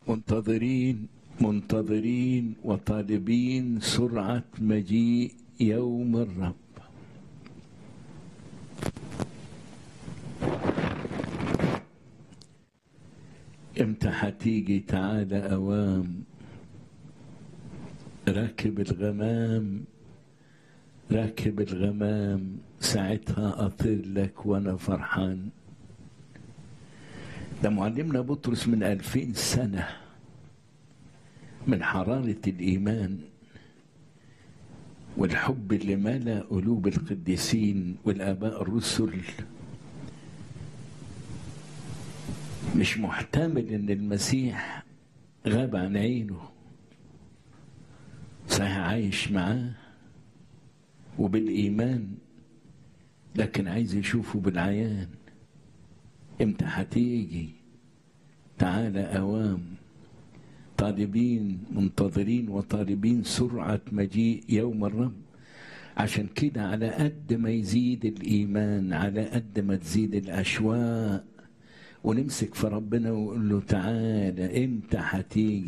منتظرين منتظرين وطالبين سرعة مجيء يوم الرب امتى هتيجي تعالى اوام راكب الغمام راكب الغمام ساعتها اطير لك وانا فرحان ده معلمنا بطرس من ألفين سنة من حرارة الإيمان والحب اللي ملا قلوب القديسين والآباء الرسل مش محتمل ان المسيح غاب عن عينه صحيح عايش معاه وبالإيمان لكن عايز يشوفه بالعيان امتى هتيجي تعالى أوام طالبين منتظرين وطالبين سرعة مجيء يوم الرب عشان كده على قد ما يزيد الإيمان على قد ما تزيد الأشواق ونمسك في ربنا ونقول له تعالى امتى هتيجي